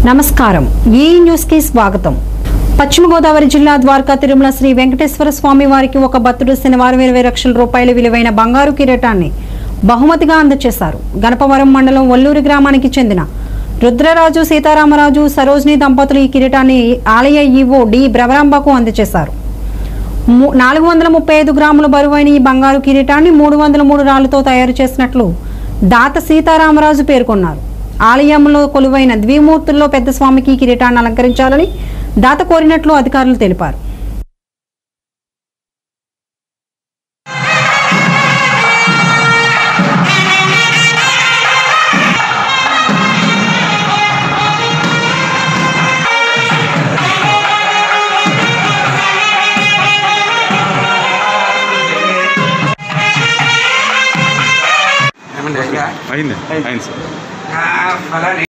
నమస్కారం ఈ న్యూస్ కి స్వాగతం పశ్చిమ గోదావరి జిల్లా ద్వారకా తిరుమల శ్రీ వెంకటేశ్వర స్వామి వారికి ఒక భక్తుడు శనివారం ఇరవై లక్షల రూపాయల విలువైన బంగారు కిరీటాన్ని బహుమతిగా అందజేశారు గణపవరం మండలం వల్లూరి గ్రామానికి చెందిన రుద్రరాజు సీతారామరాజు సరోజిని దంపతులు ఈ కిరీటాన్ని ఆలయ ఈవో డి బ్రవరాంబకు అందజేశారు ము- నాలుగు వందల ముప్పై ఐదు గ్రాముల బరువైన ఈ బంగారు కిరీటాన్ని మూడు వందల మూడు రాళ్లతో తయారు చేసినట్లు దాత సీతారామరాజు పేర్కొన్నారు ఆలయంలో కొలువైన ద్విమూర్తుల్లో పెద్ద స్వామికి ఈ కిరీటాన్ని అలంకరించాలని దాత కోరినట్లు అధికారులు తెలిపారు ఏమండి అయ్యా అయింది అయింది సార్ ఫలాని